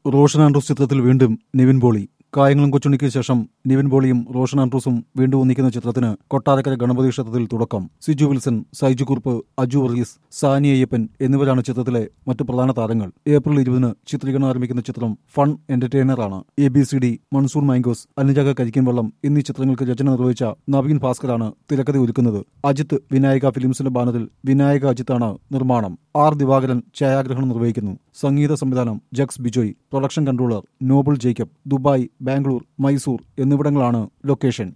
Roshan Andrews ചിത്രത്തിൽ വീണ്ടും Nivin poly കായങ്ങളും കൊച്ചുണ്ണിക്ക് ശേഷം നിവിൻ പോളിയും റോഷൻ ആൻഡ്രൂസും വീണ്ടും ഒന്നിക്കുന്ന ചിത്രത്തിന് കൊട്ടാരക്കര ഗണപതി ക്ഷേത്രത്തിൽ തുടക്കം സിജു വിൽസൺ സൈജു കുറുപ്പ് അജു വർഗീസ് സാനി അയ്യപ്പൻ എന്നിവരാണ് ചിത്രത്തിലെ മറ്റ് പ്രധാന താരങ്ങൾ ഏപ്രിൽ ഇരുപതിന് ചിത്രീകരണം ആരംഭിക്കുന്ന ചിത്രം ഫൺ എന്റർടൈനറാണ് A B C D Monsoon Mangoes അനുജക കരിക്കൻ വെള്ളം എന്നീ ചിത്രങ്ങൾക്ക് രചന നിർവഹിച്ച നവീൻ ഭാസ്കറാണ് തിരക്കഥ ഒരുക്കുന്നത് അജിത്ത് വിനായക ഫിലിംസിന്റെ ബാനറിൽ വിനായക അജിത്താണ് നിർമ്മാണം ആർ ദിവാകരൻ ഛായാഗ്രഹണം നിർവഹിക്കുന്നു സംഗീത സംവിധാനം Jakes Bejoy production controller Noble Jacob Dubai Bangalore Mysore എന്നിവിടങ്ങളാണ് ലൊക്കേഷൻ